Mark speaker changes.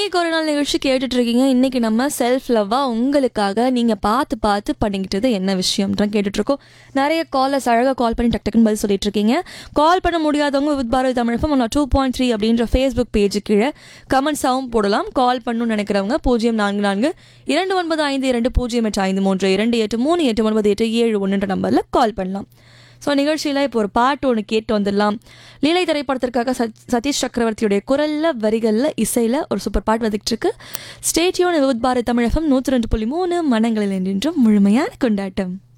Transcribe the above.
Speaker 1: இன்னைக்கு ஒரு நாள் நிகழ்ச்சி கேட்டுட்டு இருக்கீங்க இன்னைக்கு நம்ம செல்ஃப் லவ்வா உங்களுக்காக நீங்க பார்த்து பார்த்து பண்ணிக்கிட்டது என்ன விஷயம்ன்றான் கேட்டுட்டு இருக்கோம் நிறைய காலர்ஸ் அழகாக கால் பண்ணி டக் டக்குன்னு பதில் சொல்லிட்டு இருக்கீங்க கால் பண்ண முடியாதவங்க with Bharathi Tamizhagam one two point three அப்படின்ற ஃபேஸ்புக் பேஜு கீழே கமெண்ட்ஸாகவும் போடலாம் கால் பண்ணணும்னு நினைக்கிறவங்க பூஜ்ஜியம் நான்கு நான்கு இரண்டு ஒன்பது ஐந்து இரண்டு பூஜ்ஜியம் எட்டு ஐந்து மூன்று இரண்டு எட்டு மூணு எட்டு ஒன்பது எட்டு ஏழு ஒன்றுன்ற நம்பரில் கால் பண்ணலாம் ஸோ நிகழ்ச்சியில் இப்போ ஒரு பாட்டு ஒன்று கேட்டு வந்துடலாம் லீலை திரைப்படத்திற்காக சத் சதீஷ் சக்கரவர்த்தியுடைய குரலில் வரிகளில் இசையில் ஒரு சூப்பர் பாட்டு வந்துகிட்டு இருக்கு ஸ்டேட்யூன் வித் பாரத் தமிழகம் நூற்றி ரெண்டு புள்ளி மூணு மனங்களில் என்றும் முழுமையான கொண்டாட்டம்